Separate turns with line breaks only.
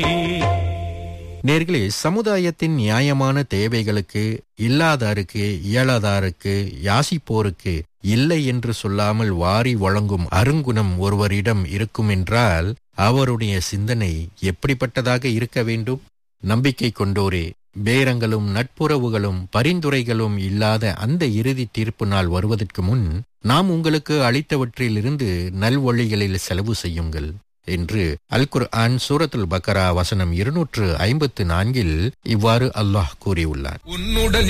நேர்களே சமுதாயத்தின் நியாயமான தேவைகளுக்கு இல்லாதாருக்கு இயலாதாருக்கு யாசிப்போருக்கு இல்லை என்று சொல்லாமல் வாரி வழங்கும் அருங்குணம் ஒருவரிடம் இருக்கும் என்றால் அவருடைய சிந்தனை எப்படிப்பட்டதாக இருக்க வேண்டும் நம்பிக்கை கொண்டோரே பேரங்களும் நட்புறவுகளும் பரிந்துரைகளும் இல்லாத அந்த இறுதி தீர்ப்பு நாள் வருவதற்கு முன் நாம் உங்களுக்கு அளித்தவற்றிலிருந்து நல்வழிகளில் செலவு செய்யுங்கள் என்று அல் குர்ஆன் சூரத்துல் பக்கரா வசனம் இருநூற்று ஐம்பத்து நான்கில் இவ்வாறு அல்லாஹ் கூறியுள்ளார்
உன்னுடன்